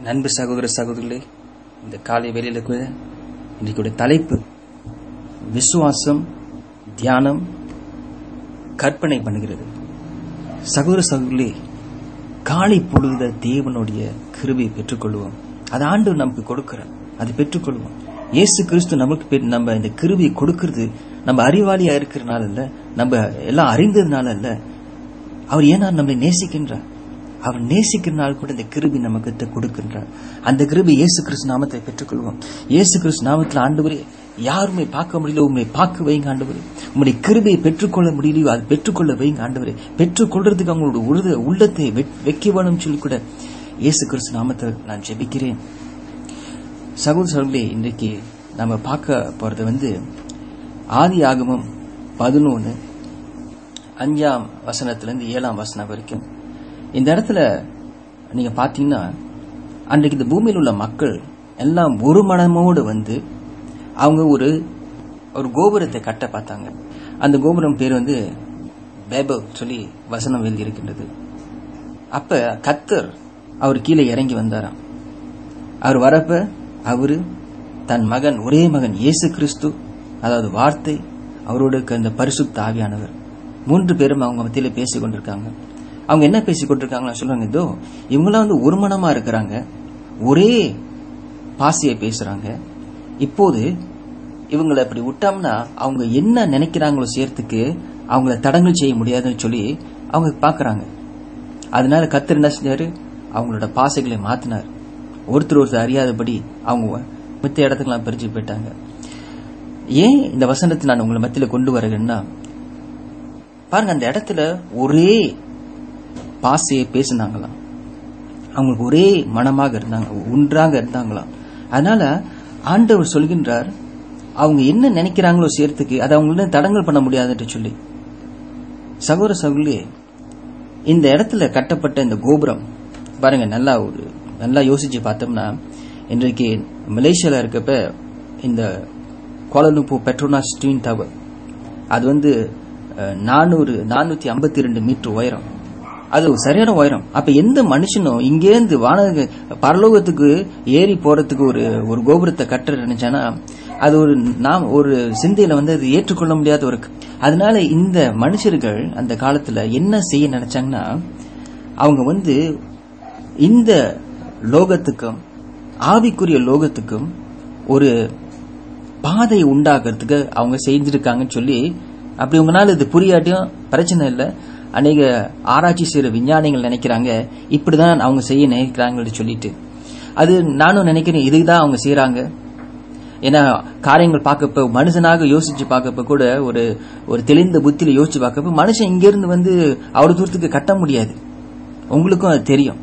நண்பு சகோதர சகோதரிகளே இந்த காலை வெளியில கூட இன்றைக்குடைய தலைப்பு விசுவாசம் தியானம் கற்பனை பண்ணுகிறது சகோதர சகோதரிகளே காலை பொழுத தேவனுடைய கிருபையை பெற்றுக்கொள்வோம் அது ஆண்டு நமக்கு கொடுக்கிறார் அது பெற்றுக்கொள்வோம் இயேசு கிறிஸ்து நமக்கு பெ- நம்ம இந்த கிருபையை கொடுக்கிறது நம்ம அறிவாளியா இருக்கிறனால இல்ல நம்ம எல்லாம் அறிந்ததுனால இல்ல அவர் ஏன்னா நம்மளை நேசிக்கின்றார் அவர் நேசிக்கிறனால கூட இந்த கிருபி நமக்கு கொடுக்கின்றார் அந்த கிருபி இயேசு கிறிஸ்து நாமத்தை பெற்றுக்கொள்வோம் இயேசு கிறிஸ்து நாமத்தில் ஆண்டவரே யாருமே பார்க்க முடியல உண்மை பார்க்க வைங்க ஆண்டவரே உங்களுடைய கிருபையை பெற்றுக்கொள்ள முடியலையோ அது பெற்றுக்கொள்ள வைங்க ஆண்டவரே பெற்றுக்கொள்றதுக்கு அவங்களோட உருத உள்ளத்தை வெ- வைக்க வேணும்னு சொல்லி கூட இயேசு கிறிஸ்து நாமத்தை நான் ஜெபிக்கிறேன் சகோதர சகோதரர்களே இன்றைக்கு நம்ம பார்க்க போறது வந்து ஆதி ஆகமம் பதினொன்று அஞ்சாம் வசனத்திலிருந்து ஏழாம் வசனம் வரைக்கும் இந்த இடத்துல நீங்க பாத்தீங்கன்னா அன்றைக்கு இந்த பூமியில் உள்ள மக்கள் எல்லாம் ஒரு மனமோடு வந்து அவங்க ஒரு ஒரு கோபுரத்தை கட்ட பார்த்தாங்க அந்த கோபுரம் பேர் வந்து பேபல் சொல்லி வசனம் எழுதி இருக்கின்றது அப்ப கத்தர் அவர் கீழே இறங்கி வந்தாராம் அவர் வரப்ப அவரு தன் மகன் ஒரே மகன் இயேசு கிறிஸ்து அதாவது வார்த்தை அவரோடு இருக்க அந்த பரிசுத்த ஆவியானவர் மூன்று பேரும் அவங்க மத்தியில பேசிக் கொண்டிருக்காங்க அவங்க என்ன பேசிக் கொண்டிருக்காங்களா சொல்றாங்க இதோ இவங்களாம் வந்து ஒரு மனமா இருக்கிறாங்க ஒரே பாசியை பேசுறாங்க இப்போது இவங்களை இப்படி விட்டோம்னா அவங்க என்ன நினைக்கிறாங்களோ சேர்த்துக்கு அவங்கள தடங்கல் செய்ய முடியாதுன்னு சொல்லி அவங்க பாக்குறாங்க அதனால கத்தர் என்ன செஞ்சாரு அவங்களோட பாசைகளை மாத்தினார் ஒருத்தர் ஒருத்தர் அறியாதபடி அவங்க மித்த இடத்துக்குலாம் பிரிச்சு போயிட்டாங்க ஏன் இந்த வசனத்தை நான் உங்களை மத்தியில கொண்டு வரேன்னா பாருங்க அந்த இடத்துல ஒரே பாசையை பேசினாங்களாம் அவங்களுக்கு ஒரே மனமாக இருந்தாங்க ஒன்றாக இருந்தாங்களாம் அதனால ஆண்டவர் சொல்கின்றார் அவங்க என்ன நினைக்கிறாங்களோ சேர்த்துக்கு அதை அவங்கள தடங்கல் பண்ண முடியாதுன்னு சொல்லி சகோதர சகோதரி இந்த இடத்துல கட்டப்பட்ட இந்த கோபுரம் பாருங்க நல்லா ஒரு நல்லா யோசிச்சு பார்த்தோம்னா இன்றைக்கு மலேசியால இருக்கப்ப இந்த கோலலும்பூர் பெட்ரோனாஸ் ட்வீன் டவர் அது வந்து நானூறு நானூத்தி ஐம்பத்தி ரெண்டு மீட்டர் உயரம் அது ஒரு சரியான உயரம் அப்ப எந்த மனுஷனும் இங்கேருந்து வான பரலோகத்துக்கு ஏறி போறதுக்கு ஒரு ஒரு கோபுரத்தை கட்ட நினைச்சானா அது ஒரு நாம் ஒரு சிந்தையில வந்து அது ஏற்றுக்கொள்ள முடியாத ஒரு அதனால இந்த மனுஷர்கள் அந்த காலத்துல என்ன செய்ய நினைச்சாங்கன்னா அவங்க வந்து இந்த லோகத்துக்கும் ஆவிக்குரிய லோகத்துக்கும் ஒரு பாதை உண்டாக்குறதுக்கு அவங்க செஞ்சிருக்காங்கன்னு சொல்லி அப்படி உங்களால இது புரியாட்டியும் பிரச்சனை இல்லை அநேக ஆராய்ச்சி செய்யற விஞ்ஞானிகள் நினைக்கிறாங்க இப்படிதான் அவங்க செய்ய நினைக்கிறாங்கன்னு சொல்லிட்டு அது நானும் நினைக்கிறேன் இதுதான் அவங்க செய்யறாங்க ஏன்னா காரியங்கள் பார்க்கப்ப மனுஷனாக யோசிச்சு பார்க்கப்ப கூட ஒரு ஒரு தெளிந்த புத்தியில யோசிச்சு பார்க்கப்ப மனுஷன் இங்க இருந்து வந்து அவ்வளவு தூரத்துக்கு கட்ட முடியாது உங்களுக்கும் அது தெரியும்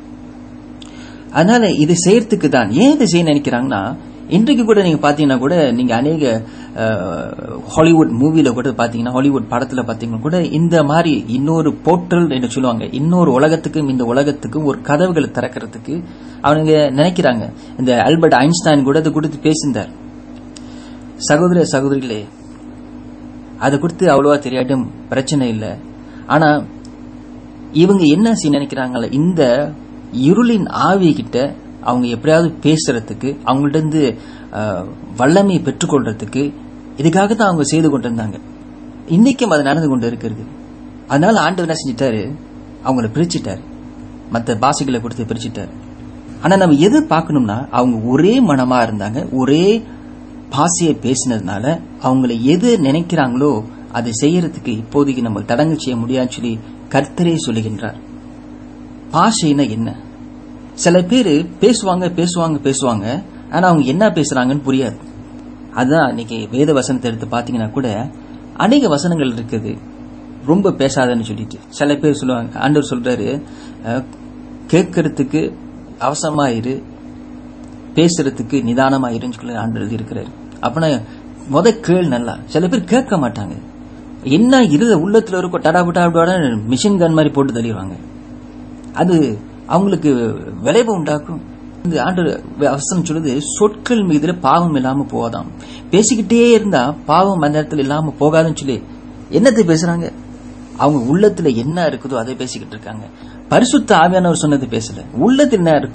அதனால இது செய்யறதுக்கு தான் ஏன் இதை செய்ய நினைக்கிறாங்கன்னா இன்றைக்கு கூட நீங்க பாத்தீங்கன்னா கூட நீங்க அநேக ஹாலிவுட் மூவில கூட பாத்தீங்கன்னா ஹாலிவுட் படத்துல பாத்தீங்கன்னா கூட இந்த மாதிரி இன்னொரு போர்ட்டல் என்று சொல்லுவாங்க இன்னொரு உலகத்துக்கும் இந்த உலகத்துக்கும் ஒரு கதவுகளை திறக்கிறதுக்கு அவனுங்க நினைக்கிறாங்க இந்த ஆல்பர்ட் ஐன்ஸ்டைன் கூட அதை கொடுத்து பேசியிருந்தார் சகோதர சகோதரிகளே அதை கொடுத்து அவ்வளவா தெரியாட்டும் பிரச்சனை இல்லை ஆனா இவங்க என்ன செய்ய நினைக்கிறாங்கல்ல இந்த இருளின் ஆவி கிட்ட அவங்க எப்படியாவது பேசுறதுக்கு அவங்கள்ட்ட இருந்து அஹ், வல்லமையை பெற்றுக்கொள்றதுக்கு இதுக்காக தான் அவங்க செய்து கொண்டிருந்தாங்க இன்னைக்கும் அது நடந்து கொண்டு இருக்கிறது அதனால ஆண்டவர் என்ன செஞ்சிட்டாரு அவங்கள பிரிச்சுட்டாரு மற்ற பாஷைகளை கொடுத்து பிரிச்சுட்டாரு ஆனா நம்ம எது பார்க்கணும்னா அவங்க ஒரே மனமா இருந்தாங்க ஒரே பாசையை பேசினதுனால அவங்கள எது நினைக்கிறாங்களோ அதை செய்யறதுக்கு இப்போதைக்கு நம்ம தடங்கு செய்ய முடியாதுன்னு சொல்லி கர்த்தரே சொல்லுகின்றார் பாஷைனா என்ன சில பேர் பேசுவாங்க பேசுவாங்க பேசுவாங்க ஆனா அவங்க என்ன பேசுறாங்கன்னு புரியாது அதுதான் இன்னைக்கு வேத வசனத்தை எடுத்து பாத்தீங்கன்னா கூட அநேக வசனங்கள் இருக்குது ரொம்ப பேசாதன்னு சொல்லிட்டு சில பேர் சொல்லுவாங்க ஆண்டவர் சொல்றாரு அஹ், கேட்கறதுக்கு அவசரமா இரு பேசுறதுக்கு நிதானமா இருன்னு சொல்லி ஆண்டவர் எழுதி இருக்கிறாரு அப்பனா முத கேள் நல்லா சில பேர் கேட்க மாட்டாங்க என்ன இருத உள்ளத்துல இருக்கும் டடா மிஷின் கன் மாதிரி போட்டு தள்ளிடுவாங்க அது அவங்களுக்கு விளைவு உண்டாக்கும் இந்த ஆண்டு அவசரம் சொல்லுது சொற்கள் மீதுல பாவம் இல்லாம போகாதாம் பேசிக்கிட்டே இருந்தா பாவம் அந்த இடத்துல இல்லாம போகாதுன்னு சொல்லி என்னத்தை பேசுறாங்க அவங்க உள்ளத்துல என்ன இருக்குதோ அதை பேசிக்கிட்டு இருக்காங்க பரிசுத்த ஆவியானவர் சொன்னது பேசல உள்ளத்துல என்ன இருக்கோ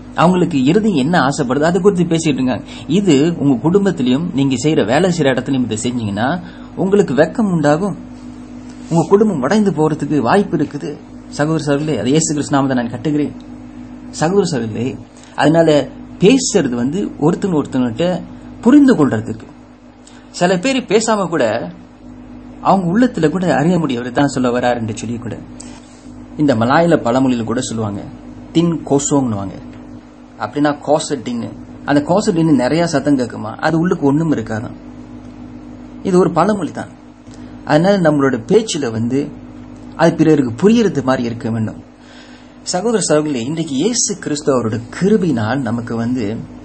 அவங்களுக்கு இறுதி என்ன ஆசைப்படுது அதை குறித்து பேசிட்டு இருக்காங்க இது உங்க குடும்பத்திலையும் நீங்க செய்யற வேலை செய்யற இடத்துலயும் இதை செஞ்சீங்கன்னா உங்களுக்கு வெக்கம் உண்டாகும் உங்க குடும்பம் உடைந்து போறதுக்கு வாய்ப்பு இருக்குது சகோதர சகோதரே அதை இயேசு கிறிஸ்து நாமத்தை நான் கட்டுகிறேன் சகோதர சகோதரே அதனால பேசுறது வந்து ஒருத்தன் ஒருத்தன்கிட்ட புரிந்து கொள்றதுக்கு சில பேர் பேசாம கூட அவங்க உள்ளத்துல கூட அறிய முடியும் தான் சொல்ல வராருன்னு சொல்லி கூட இந்த மலாயில பழமொழியில கூட சொல்லுவாங்க தின் கோசோங்னுவாங்க அப்படின்னா கோசட்டின்னு அந்த கோசட்டின்னு நிறைய சத்தம் கேட்குமா அது உள்ளுக்கு ஒண்ணும் இருக்காதான் இது ஒரு பழமொழி தான் அதனால நம்மளோட பேச்சுல வந்து அது பிறருக்கு புரியறது மாதிரி இருக்க வேண்டும் சகோதர சகோதரி இன்றைக்கு இயேசு கிறிஸ்து அவரோட கிருபினால் நமக்கு வந்து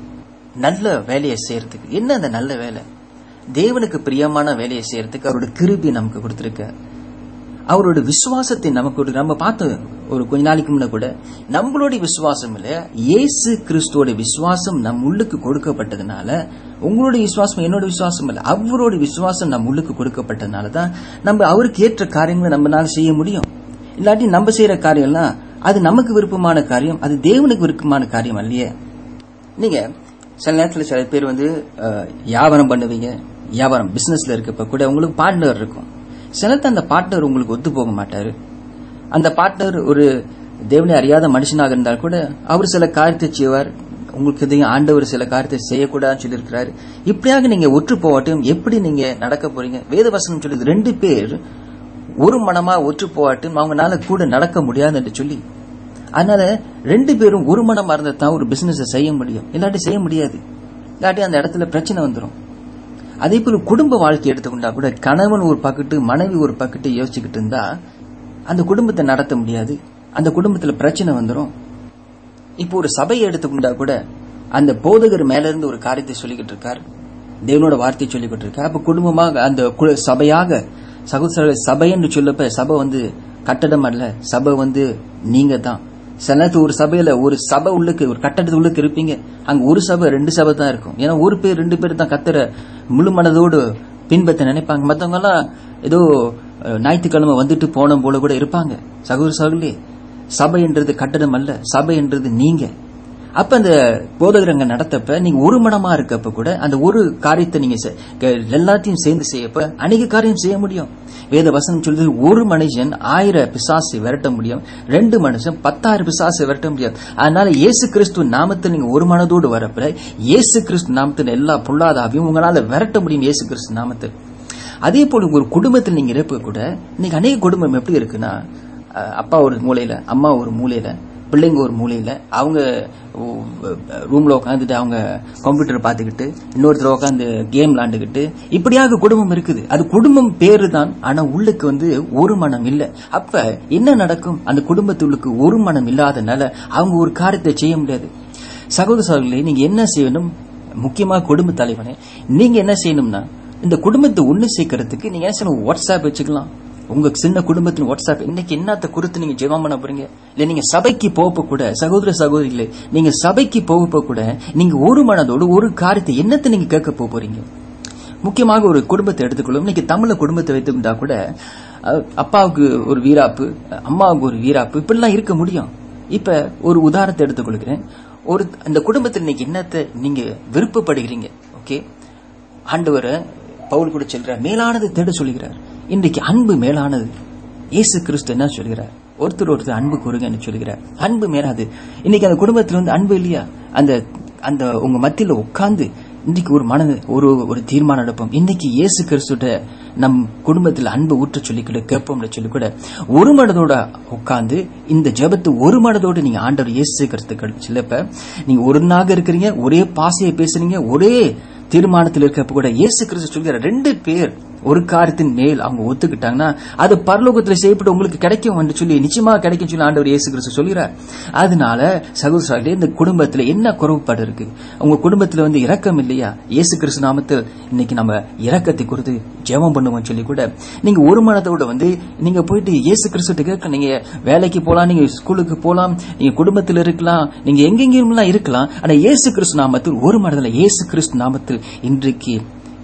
நல்ல வேலையை செய்யறதுக்கு என்ன அந்த நல்ல வேலை தேவனுக்கு பிரியமான வேலையை செய்யறதுக்கு அவரோட கிருபி நமக்கு கொடுத்திருக்கார் அவரோட விசுவாசத்தை நமக்கு கொடுக்க- நம்ம பார்த்தோம் ஒரு கொஞ்ச நாளைக்கு முன்ன கூட நம்மளுடைய விசுவாசம் இல்ல இயேசு கிறிஸ்துவோட விசுவாசம் நம் உள்ளுக்கு கொடுக்கப்பட்டதுனால உங்களுடைய விசுவாசம் என்னோட விசுவாசம் இல்ல அவரோட விசுவாசம் நம் உள்ளுக்கு கொடுக்கப்பட்டதுனால தான் நம்ம அவருக்கு ஏற்ற காரியங்களை நம்மளால செய்ய முடியும் இல்லாட்டி நம்ம செய்யற காரியம்லாம் அது நமக்கு விருப்பமான காரியம் அது தேவனுக்கு விருப்பமான காரியம் இல்லையே நீங்க சில நேரத்துல சில பேர் வந்து அஹ், வியாபாரம் பண்ணுவீங்க வியாபாரம் பிசினஸ்ல இருக்கப்ப கூட உங்களுக்கு பார்ட்னர் இருக்கும் சில நேரத்துல அந்த பார்ட்னர் உங்களுக்கு ஒத்து போக மாட்டாரு அந்த பார்ட்னர் ஒரு தேவனை அறியாத மனுஷனாக இருந்தால் கூட அவர் சில காரியத்தை செய்வார் உங்களுக்கு தெரியும் ஆண்டவர் சில காரியத்தை செய்யக்கூடாதுன்னு சொல்லியிருக்கிறாரு இப்படியாக நீங்க ஒற்று போகட்டும் எப்படி நீங்க நடக்க போறீங்க வேதவசனம் சொல்லுது ரெண்டு பேர் ஒரு மனமா ஒற்று போகட்டும் அவங்கனால கூட நடக்க முடியாது என்று சொல்லி அதனால ரெண்டு பேரும் ஒரு மனமா இருந்தா தான் ஒரு பிசினஸ் செய்ய முடியும் இல்லாட்டி செய்ய முடியாது இல்லாட்டி அந்த இடத்துல பிரச்சனை வந்துடும் அதே போல குடும்ப வாழ்க்கை எடுத்துக்கொண்டா கூட கணவன் ஒரு பக்கத்து மனைவி ஒரு பக்கத்து யோசிச்சுக்கிட்டு இருந்தா அந்த குடும்பத்தை நடத்த முடியாது அந்த குடும்பத்துல பிரச்சனை வந்துடும் இப்போ ஒரு சபையை எடுத்துக்கொண்டா கூட அந்த போதகர் மேல இருந்து ஒரு காரியத்தை சொல்லிக்கிட்டு இருக்கார் தேவனோட வார்த்தையை சொல்லிக்கிட்டு இருக்கார் அப்ப குடும்பமாக அந்த கு- சபையாக சகோதர சபை என்று சொல்லப்ப சபை வந்து கட்டடம் அல்ல சபை வந்து நீங்க தான் சில நேரத்துல ஒரு சபையில ஒரு சபை உள்ளுக்கு ஒரு கட்டடத்து உள்ளுக்கு இருப்பீங்க அங்க ஒரு சபை ரெண்டு சபை தான் இருக்கும் ஏன்னா ஒரு பேர் ரெண்டு பேர் தான் கத்தர முழு மனதோடு பின்பற்ற நினைப்பாங்க மத்தவங்க எல்லாம் ஏதோ அஹ், ஞாயிற்றுக்கிழமை வந்துட்டு போன போல கூட இருப்பாங்க சகோதர சகோதரி சபை என்றது கட்டடம் அல்ல சபை என்றது நீங்க அப்ப அந்த போதகரங்க நடத்தப்ப நீங்க ஒரு மனமா இருக்கப்ப கூட அந்த ஒரு காரியத்தை நீங்க செ- க- எல்லாத்தையும் சேர்ந்து செய்யப்ப அநேக காரியம் செய்ய முடியும் வேத வசனம் சொல்லுது ஒரு மனுஷன் ஆயிரம் பிசாசை விரட்ட முடியும் ரெண்டு மனுஷன் பத்தாயிரம் பிசாசை விரட்ட முடியாது அதனால இயேசு கிறிஸ்து நாமத்தில் நீங்க ஒரு மனதோடு வரப்ப இயேசு கிறிஸ்து நாமத்தில் எல்லா பொல்லாதாவையும் உங்களால விரட்ட முடியும் இயேசு கிறிஸ்து நாமத்தில் அதே போல ஒரு குடும்பத்தில் நீங்க இருப்ப கூட இன்னைக்கு அநேக குடும்பம் எப்படி இருக்குன்னா அஹ், அப்பா ஒரு மூலையில அம்மா ஒரு மூலையில பிள்ளைங்க ஒரு மூலையில அவங்க ரூம்ல உட்காந்துட்டு அவங்க கம்ப்யூட்டர் பார்த்துக்கிட்டு இன்னொருத்தர் உட்காந்து கேம் விளாண்டுக்கிட்டு இப்படியாக குடும்பம் இருக்குது அது குடும்பம் பேரு தான் ஆனா உள்ளுக்கு வந்து ஒரு மனம் இல்ல அப்ப என்ன நடக்கும் அந்த குடும்பத்துள்ளுக்கு ஒரு மனம் இல்லாதனால அவங்க ஒரு காரியத்தை செய்ய முடியாது சகோதர சகோதரி நீங்க என்ன செய்யணும் முக்கியமா குடும்ப தலைவனே நீங்க என்ன செய்யணும்னா இந்த குடும்பத்தை ஒண்ணு சேர்க்கறதுக்கு நீங்க என்ன செய்யணும் வாட்ஸ்அப் வச்சுக்கலாம் உங்க சின்ன குடும்பத்தின் வாட்ஸ்அப் இன்னைக்கு என்னத்த குறித்து நீங்க ஜெபம் பண்ண போறீங்க இல்ல நீங்க சபைக்கு போக கூட சகோதர சகோதரிகளே நீங்க சபைக்கு போக கூட நீங்க ஒரு மனதோடு ஒரு காரியத்தை என்னத்தை நீங்க கேட்க போக போறீங்க முக்கியமாக ஒரு குடும்பத்தை எடுத்துக்கொள்ளும் இன்னைக்கு தமிழ குடும்பத்தை வைத்துக்கிட்டா கூட அஹ், அப்பாவுக்கு ஒரு வீராப்பு அம்மாவுக்கு ஒரு வீராப்பு இப்படிலாம் இருக்க முடியும் இப்ப ஒரு உதாரணத்தை எடுத்துக்கொள்கிறேன் ஒரு அந்த குடும்பத்தில் இன்னைக்கு என்னத்தை நீங்க விருப்பப்படுகிறீங்க ஓகே ஆண்டவரை பவுல் கூட சொல்றார் மேலானது தேட சொல்கிறார் இன்றைக்கு அன்பு மேலானது இயேசு கிறிஸ்து என்ன சொல்கிறார் ஒருத்தர் ஒருத்தர் அன்பு கூறுங்கன்னு சொல்கிறார் அன்பு மேலாது இன்னைக்கு அந்த குடும்பத்துல வந்து அன்பு இல்லையா அந்த அந்த உங்க மத்தியில உட்கார்ந்து இன்னைக்கு ஒரு மன ஒரு ஒரு தீர்மானம் எடுப்போம் இன்னைக்கு இயேசு கிறிஸ்துட்ட நம் குடும்பத்தில் அன்பு ஊற்ற சொல்லி கூட கேட்போம்னு சொல்லி கூட ஒரு மனதோட உட்கார்ந்து இந்த ஜெபத்தை ஒரு மனதோடு நீங்க ஆண்டவர் இயேசு கிறிஸ்து சிலப்ப நீங்க ஒரு நாக இருக்கிறீங்க ஒரே பாசையை பேசுறீங்க ஒரே தீர்மானத்தில் இருக்கப்ப கூட இயேசு கிறிஸ்து சொல்கிற ரெண்டு பேர் ஒரு காரியத்தின் மேல் அவங்க ஒத்துக்கிட்டாங்கன்னா அது பரலோகத்தில் செய்யப்பட்டு உங்களுக்கு கிடைக்கும் என்று சொல்லி நிச்சயமா கிடைக்கும் சொல்லி ஆண்டவர் இயேசு கிறிஸ்து சொல்கிறார் அதனால சகோதரர்களே இந்த குடும்பத்துல என்ன குறைபாடு இருக்கு உங்க குடும்பத்துல வந்து இரக்கம் இல்லையா இயேசு கிறிஸ்து நாமத்தில் இன்னைக்கு நம்ம இரக்கத்தை குறித்து ஜெபம் பண்ணுவோம் சொல்லி கூட நீங்க ஒரு மனதோட வந்து நீங்க போயிட்டு இயேசு கிறிஸ்துட்ட கேட்க நீங்க வேலைக்கு போலாம் நீங்க ஸ்கூலுக்கு போலாம் நீங்க குடும்பத்தில் இருக்கலாம் நீங்க எங்கெங்கெல்லாம் இருக்கலாம் ஆனா இயேசு கிறிஸ்து நாமத்தில் ஒரு மனதில் இயேசு கிறிஸ்து நாமத்தில் இன்றைக்கு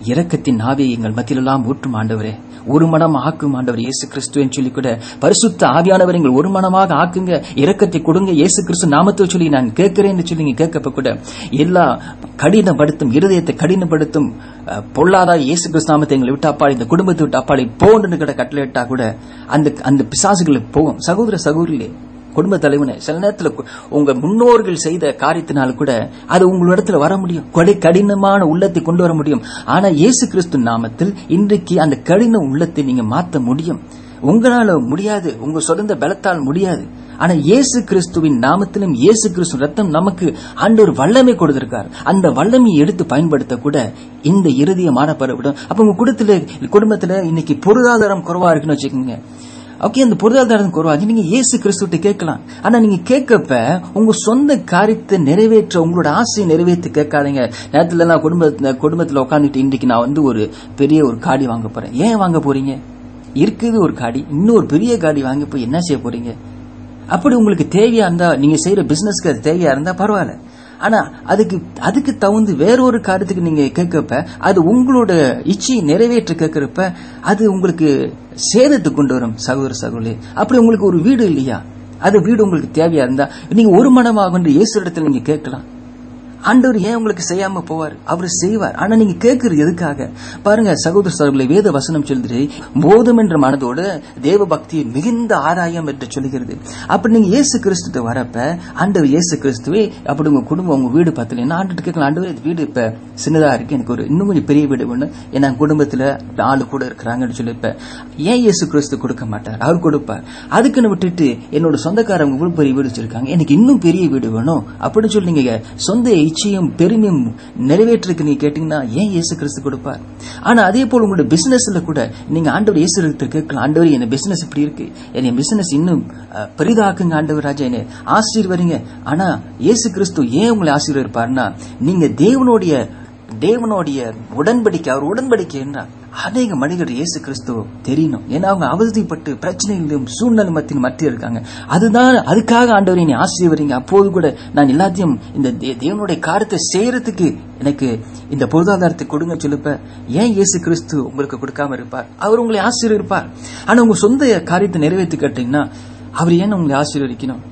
இரக்கத்தின் ஆவியை எங்கள் மத்தியிலெல்லாம் ஊற்றும் ஆண்டவரே ஒரு மனம் ஆக்கும் ஆண்டவர் இயேசு கிறிஸ்துவின் சொல்லி கூட பரிசுத்த ஆவியானவர் எங்கள் ஒரு மனமாக ஆக்குங்க இரக்கத்தை கொடுங்க இயேசு கிறிஸ்து நாமத்தில் சொல்லி நான் கேட்கிறேன்னு சொல்லி நீங்க கேட்கப்ப கூட எல்லா கடினப்படுத்தும் இருதயத்தை கடினப்படுத்தும் அஹ், பொல்லாத இயேசு கிறிஸ்து நாமத்தை எங்களை விட்டு அப்பாடி இந்த குடும்பத்தை விட்டு அப்பாடி போன்னு கிட்ட கட்டளையிட்டா கூட அந்த அந்த பிசாசுகளுக்கு போகும் சகோதர சகோதரிலே குடும்ப தலைவனே சில நேரத்துல கு- உங்க முன்னோர்கள் செய்த காரியத்தினால் கூட அது உங்களிடத்துல வர முடியும் கொடை கடினமான உள்ளத்தை கொண்டு வர முடியும் ஆனா இயேசு கிறிஸ்து நாமத்தில் இன்றைக்கு அந்த கடின உள்ளத்தை நீங்க மாத்த முடியும் உங்களால முடியாது உங்க சொந்த பலத்தால் முடியாது ஆனா இயேசு கிறிஸ்துவின் நாமத்திலும் இயேசு கிறிஸ்து ரத்தம் நமக்கு ஆண்டவர் வல்லமை கொடுத்திருக்கார் அந்த வல்லமையை எடுத்து பயன்படுத்த கூட இந்த இறுதிய மாறப்படவிடும் அப்ப உங்க குடும்பத்துல குடும்பத்துல இன்னைக்கு பொருளாதாரம் குறைவா இருக்குன்னு வச்சுக்கோங்க ஓகே அந்த பொருளாதாரம் குறைவாக நீங்க இயேசு கிறிஸ்துவிட்ட கேட்கலாம் ஆனா நீங்க கேட்கப்ப உங்க சொந்த காரியத்தை நிறைவேற்ற உங்களோட ஆசையை நிறைவேற்றி கேட்காதீங்க நேரத்துல நான் குடும்பத்துல குடும்பத்துல உட்காந்துட்டு இன்றைக்கு நான் வந்து ஒரு பெரிய ஒரு காடி வாங்க போறேன் ஏன் வாங்க போறீங்க இருக்குது ஒரு காடி இன்னும் ஒரு பெரிய காடி வாங்க போய் என்ன செய்ய போறீங்க அப்படி உங்களுக்கு தேவையா இருந்தா நீங்க செய்யற பிசினஸ்க்கு அது தேவையா இருந்தா பரவாயில்ல ஆனா அதுக்கு அதுக்கு தகுந்து வேறொரு காரியத்துக்கு நீங்க கேட்கப்ப அது உங்களோட இச்சையை நிறைவேற்ற கேட்கறப்ப அது உங்களுக்கு சேதத்தை கொண்டு வரும் சகோதர சகோதரி அப்படி உங்களுக்கு ஒரு வீடு இல்லையா அது வீடு உங்களுக்கு தேவையா இருந்தா நீங்க ஒரு மனமாக இயேசு இடத்துல நீங்க கேட்கலாம் ஆண்டவர் ஏன் உங்களுக்கு செய்யாம போவார் அவர் செய்வார் ஆனா நீங்க கேட்கறது எதுக்காக பாருங்க சகோதர சகோதரி வேத வசனம் சொல்லுது போதும் என்ற மனதோடு தேவ பக்தியை மிகுந்த ஆதாயம் என்று சொல்லுகிறது அப்படி நீங்க இயேசு கிறிஸ்துட்ட வரப்ப ஆண்டவர் இயேசு கிறிஸ்துவே அப்படி உங்க குடும்பம் உங்க வீடு பத்தலைன்னா ஆண்டு கேட்கலாம் ஆண்டவர் இது வீடு இப்ப சின்னதா இருக்கு எனக்கு ஒரு இன்னும் கொஞ்சம் பெரிய வீடு வேணும் என் குடும்பத்துல ஆளு கூட இருக்கிறாங்கன்னு சொல்லிப்ப ஏன் இயேசு கிறிஸ்து கொடுக்க மாட்டார் அவர் கொடுப்பார் அதுக்குன்னு விட்டுட்டு என்னோட சொந்தக்காரங்க இவ்வளவு பெரிய வீடு வச்சிருக்காங்க எனக்கு இன்னும் பெரிய வீடு வேணும் அப்படின்னு சொல்லி நீங்க சொந்த இச்சையும் பெருமையும் நிறைவேற்றுக்கு நீங்க கேட்டீங்கன்னா ஏன் இயேசு கிறிஸ்து கொடுப்பார் ஆனா அதே போல உங்களோட பிசினஸ்ல கூட நீங்க ஆண்டவர் இயேசு கிறிஸ்து கேட்கலாம் ஆண்டவர் என்ன பிசினஸ் இப்படி இருக்கு என் பிசினஸ் இன்னும் அஹ், பெரிதாக்குங்க ஆண்டவர் ராஜா என்ன ஆசீர்வதிங்க ஆனா இயேசு கிறிஸ்து ஏன் உங்களை ஆசீர்வதிப்பார்னா நீங்க தேவனுடைய தேவனுடைய உடன்படிக்கை அவர் உடன்படிக்கை என்ன அநேக மனிதர் இயேசு கிறிஸ்துவ தெரியணும் ஏன்னா அவங்க அவதிப்பட்டு பிரச்சனைகளிலும் சூழ்நிலை மத்தியில் மத்திய இருக்காங்க அதுதான் அதுக்காக ஆண்டவரை நீ ஆசீர்வதிங்க அப்போது கூட நான் எல்லாத்தையும் இந்த தே- தேவனுடைய காரியத்தை செய்யறதுக்கு எனக்கு இந்த பொருளாதாரத்தை கொடுங்க சொல்லுப்ப ஏன் இயேசு கிறிஸ்து உங்களுக்கு கொடுக்காம இருப்பார் அவர் உங்களை ஆசீர்வதிப்பார் ஆனா உங்க சொந்த காரியத்தை நிறைவேற்றி கேட்டீங்கன்னா அவர் ஏன் உங்களை ஆசீர்வதிக்கணும்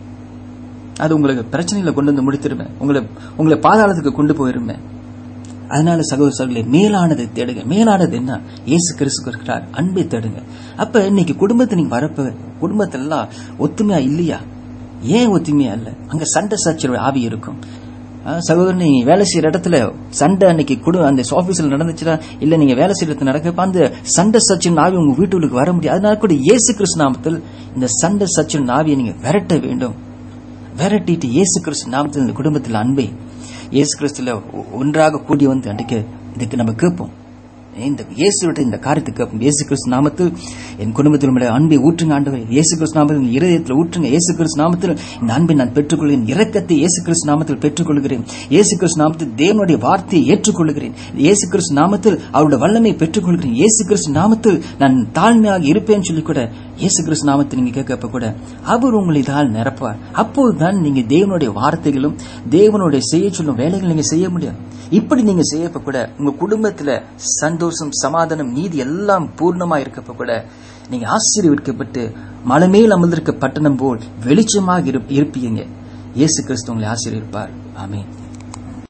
அது உங்களுக்கு பிரச்சனையில கொண்டு வந்து முடித்திருவேன் உங்களை உங்களை பாதாளத்துக்கு கொண்டு போயிருவேன் அதனால சகோதர சகோதரி மேலானதை தேடுங்க மேலானது என்ன இயேசு கிறிஸ்து இருக்கிறார் அன்பை தேடுங்க அப்ப இன்னைக்கு குடும்பத்தை நீங்க வரப்ப குடும்பத்துல எல்லாம் ஒத்துமையா இல்லையா ஏன் ஒத்துமையா இல்ல அங்க சண்டை சச்சரவு ஆவி இருக்கும் ஆ, சகோதரன் நீங்க வேலை செய்யற இடத்துல சண்டை அன்னைக்கு குடு அந்த ஆபீஸ்ல நடந்துச்சுன்னா இல்ல நீங்க வேலை செய்யற இடத்துல நடக்கப்ப அந்த சண்டை சச்சின் ஆவி உங்க வீட்டுக்கு வர முடியாது அதனால கூட இயேசு கிறிஸ்து நாமத்தில் இந்த சண்டை சச்சின் ஆவியை நீங்க விரட்ட வேண்டும் விரட்டிட்டு இயேசு கிறிஸ்து நாமத்தில் இந்த குடும்பத்தில் அன்பை இயேசு கிறிஸ்துல ஒ- ஒன்றாக கூடி வந்து அன்றைக்கு இதுக்கு நம்ம கேட்போம் இந்த இயேசுவிட்ட இந்த காரியத்தை கேட்போம் இயேசு கிறிஸ்து நாமத்தில் என் குடும்பத்தில் உள்ள அன்பை ஊற்றுங்க ஆண்டவர் இயேசு கிறிஸ்து நாமத்தில் என் இருதயத்தில் ஊற்றுங்க இயேசு கிறிஸ்து நாமத்தில் இந்த அன்பை நான் பெற்றுக்கொள்கிறேன் இரக்கத்தை இயேசு கிறிஸ்து நாமத்தில் பெற்றுக்கொள்கிறேன் இயேசு கிறிஸ்து நாமத்தில் தேவனுடைய வார்த்தையை ஏற்றுக்கொள்கிறேன் இயேசு கிறிஸ்து நாமத்தில் அவருடைய வல்லமை பெற்றுக்கொள்கிறேன் இயேசு கிறிஸ்து நாமத்தில் நான் தாழ்மையாக இருப்பேன்னு சொல்லி கூட இயேசு கிறிஸ்து நாமத்தை நீங்க கேட்கப்ப கூட அவர் உங்களை இதால் நிரப்பார் அப்போதுதான் நீங்க தேவனுடைய வார்த்தைகளும் தேவனுடைய செய்ய சொல்லும் வேலைகள் நீங்க செய்ய முடியும் இப்படி நீங்க செய்யப்ப கூட உங்க குடும்பத்துல சந்தோஷம் சமாதானம் நீதி எல்லாம் பூர்ணமா இருக்கப்ப கூட நீங்க ஆசீர்வதிக்கப்பட்டு மலை மேல் அமர்ந்திருக்க பட்டணம் போல் வெளிச்சமாக இருப்- இருப்பீங்க இயேசு கிறிஸ்து உங்களை ஆசீர்வதிப்பார் ஆமென்